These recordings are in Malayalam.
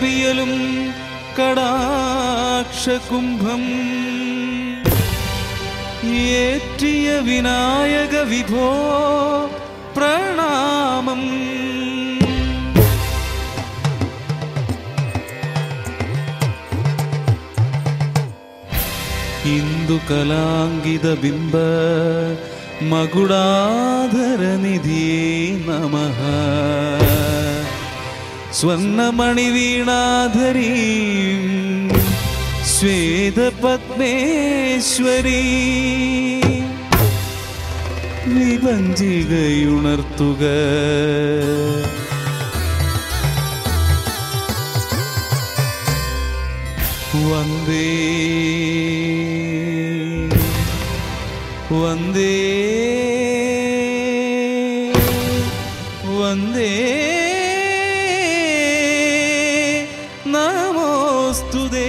കടൽപ്പിയലും കടാക്ഷകുംഭം ഏറ്റിയ വിനായക വിഭോ പ്രണാമം ഇന്ദു കലാങ്കിത ബിംബ മകുടാധരനിധിയേ നമ സ്വർണമണി വീണാധരീ ശ്വേതപത്മേശ്വരീ വിഭഞ്ചികയുണർത്തുക വന്ദേ വന്ദേ വന്ദേ നമോസ്തുതേ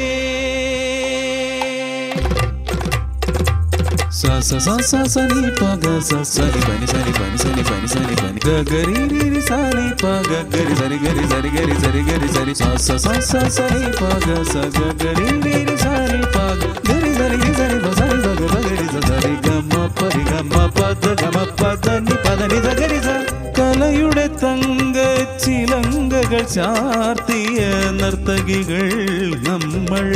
സ സ സ സ സ നി പ ഗ സ സ നി പ നി സ നി പ നി സ നി പ നി സ നി പ നി ഗ ഗ രി രി രി സ നി പ ഗ ഗ രി സ രി ഗ രി സ രി ഗ രി സ രി ഗ രി സ രി സ സ സ സ സ നി പ ഗ സ ഗ ഗ രി രി രി സ നി പ ഗ ഗ രി സ രി രി സ രി പ സ രി സ ഗ പ ഗ രി സ സ രി ഗ മ പ രി ഗ മ പ ദ ഗ മ പ ദ നി പ ദ നി സ ഗ രി സ കലയുടെ തങ്ക ചിലങ്കകൾ ചാർത്തിയ നർത്തകികൾ നമ്മൾ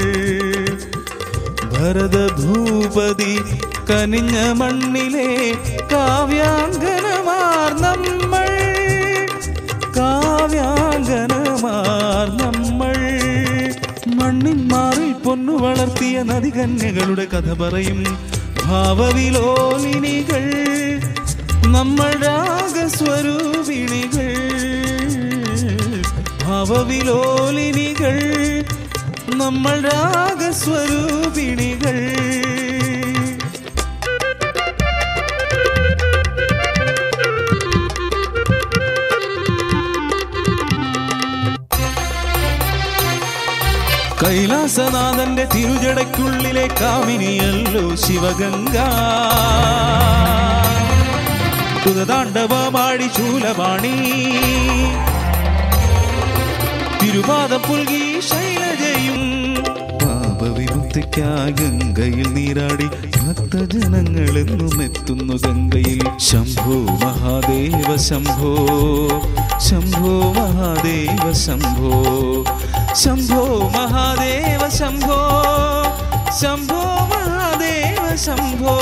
ഭരതഭൂപതി കനിഞ്ഞ മണ്ണിലെ കാവ്യാങ്കനമാർ നമ്മൾ കാവ്യാങ്കനമാർ നമ്മൾ മണ്ണിൻ മാറിൽ പൊന്നു വളർത്തിയ നദികന്യകളുടെ കഥ പറയും ഭാവവിലോലിനികൾ നമ്മൾ രാഗസ്വരൂപിണികൾ ഭാവവിലോലിനികൾ നമ്മൾ രാഗസ്വരൂപിണികൾ കൈലാസനാഥന്റെ തിരുജടയ്ക്കുള്ളിലെ കാമിനിയല്ലോ ശിവഗംഗ കുതതാണ്ഡവമാടി ശൂലപാണി തിരുപാദം പുൽകി ശൈലജയും പാപവിമുക്തിക്കായി ഗംഗയിൽ നീരാടി ഭക്തജനങ്ങൾ എന്നും എത്തുന്നു ഗംഗയിൽ ശംഭോ മഹാദേവ ശംഭോ ശംഭോ മഹാദേവ ശംഭോ ശംഭോ മഹാദേവ ശംഭോ ശംഭോ മഹാദേവ ശംഭോ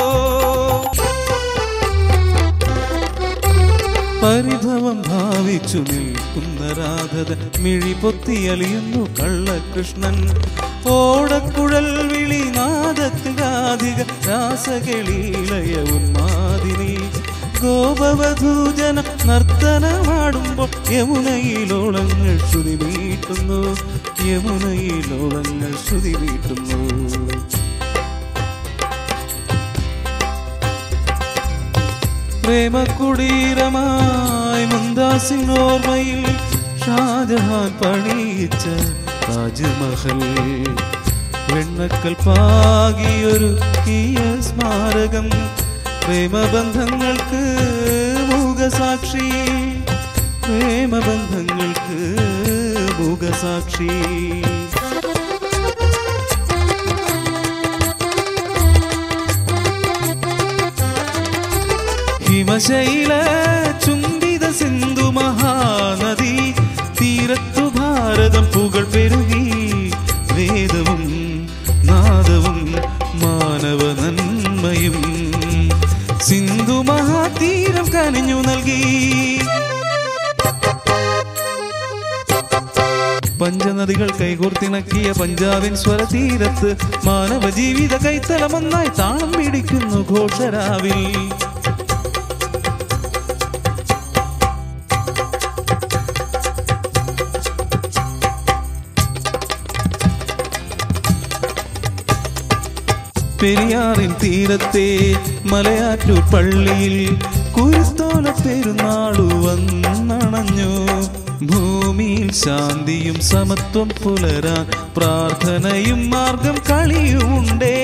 പരിഭവം ഭാവിച്ചു നിൽക്കുന്ന രാധതൻ മിഴി പൊത്തിയലിയുന്നു കള്ളകൃഷ്ണൻ ഓടക്കുഴൽ വിളി നാദത്തിൽ രാധിക രാസകളീലയ ഉന്മാദിനി ഗോപവധൂജന നർത്തനമാടുമ്പോൾ യമുനയിലോളങ്ങൾ ശ്രുതി വീട്ടുന്നു യമുനയിലോളങ്ങൾ ശ്രുതി വീട്ടുന്നു പ്രേമക്കുടീരമായി മുന്താസിനോർമ്മയിൽ ഷാജഹാൻ പണിയിച്ച താജ്മഹൽ വെണ്ണക്കൽ പാകിയൊരു കീയ സ്മാരകം പ്രേമബന്ധങ്ങൾക്ക് മൂകസാക്ഷി പ്രേമബന്ധങ്ങൾക്ക് മൂകസാക്ഷി ഹിമശൈല ചുംബിത സിന്ധു മഹാനദി തീരത്തു ഭാരതം പുകൾ പെരുകി വേദവും നാദവും മാനവ നന്മയും സിന്ധു മഹാതീരം കനിഞ്ഞു നൽകി പഞ്ചനദികൾ കൈകോർത്തിണക്കിയ പഞ്ചാബിൻ സ്വരതീരത്ത് മാനവ ജീവിത കൈത്തലമൊന്നായി താളം പിടിക്കുന്നു ഘോഷരാവിൽ പെരിയാറിൻ തീരത്തെ മലയാറ്റൂർ പള്ളിയിൽ കുരുത്തോല പെരുന്നാളു വന്നണഞ്ഞു ഭൂമിയിൽ ശാന്തിയും സമത്വം പുലരാൻ പ്രാർത്ഥനയും മാർഗം കളിയുമുണ്ടേ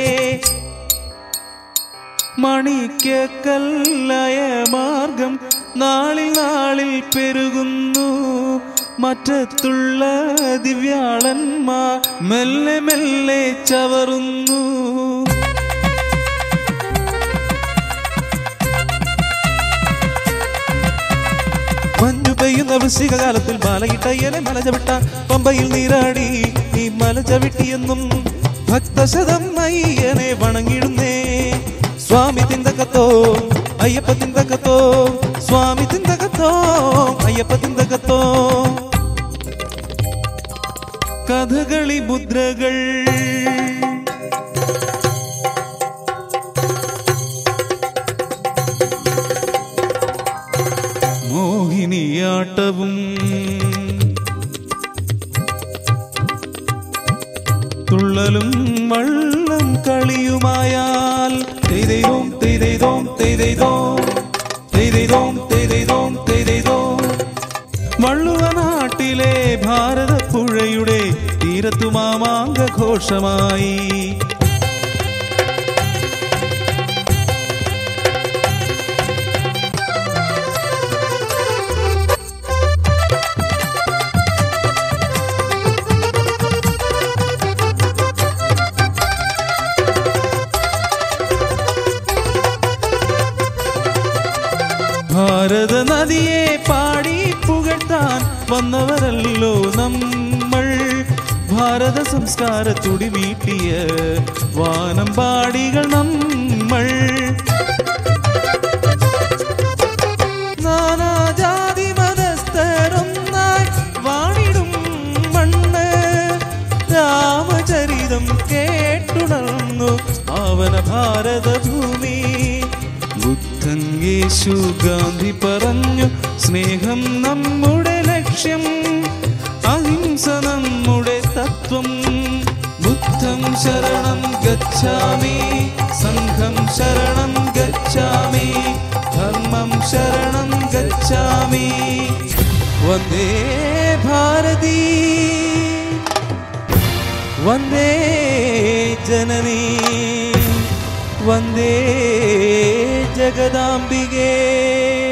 മണിക്കല്ലായ മാർഗം നാളിൽ നാളിൽ പെരുകുന്നു മറ്റത്തുള്ള ദിവ്യാളന്മാർ മെല്ലെ മെല്ലെ ചവറുന്നു മഞ്ഞു പെയ്യുന്ന വൃശ്ചിക കാലത്തിൽ മാലയിട്ടയ്യനെ മല ചവിട്ടാൻ പമ്പയിൽ നീരാടി ഈ മല ചവിട്ടിയെന്നും ഭക്തശതം അയ്യനെ വണങ്ങിടുന്നേ സ്വാമി തിന്തകത്തോ അയ്യപ്പ തിന്തകത്തോ സ്വാമി തിന്തകത്തോ അയ്യപ്പ തിന്തകത്തോ കഥകളി മുദ്രകൾ മോഹിനിയാട്ടവും തുള്ളലും വള്ളം കളിയുമായാൽ തെയ്തെയ്തോം തെയ്തെയ്തോം തെയ്തെയ്തോം തെയ്തെയ്തോം തെയ്തെയ്തോം തെയ്തെയ്തോം വള്ളുവ നാട്ടിലെ ഭാരതപ്പുഴയുടെ തീരത്തു മാമാങ്ക ഘോഷമായി ഭാരത നദിയെ പാടി പുകഴ്ത്താൻ വന്നവരല്ലോ നമ്മൾ ഭാരത സംസ്കാര തുടി മീട്ടിയ വാനം പാടികൾ നമ്മൾ നാനാജാതി മതസ്ഥരൊന്നായി വാണിടും മണ്ണ് രാമചരിതം കേട്ടുണർന്നു പാവന ഭാരതഭൂമി ബുദ്ധൻ യേശു ഗാന്ധി പറഞ്ഞു സ്നേഹം നമ്മുടെ ലക്ഷ്യം അഹിംസ നമ്മുടെ തത്വം ബുദ്ധം ശരണം ഗച്ഛാമി സംഘം ശരണം ഗച്ഛാമി ധർമ്മം ശരണം ഗച്ഛാമി വന്ദേ ഭാരതി വന്ദേ ജനനീ വന്ദേ ജഗദാംബികേ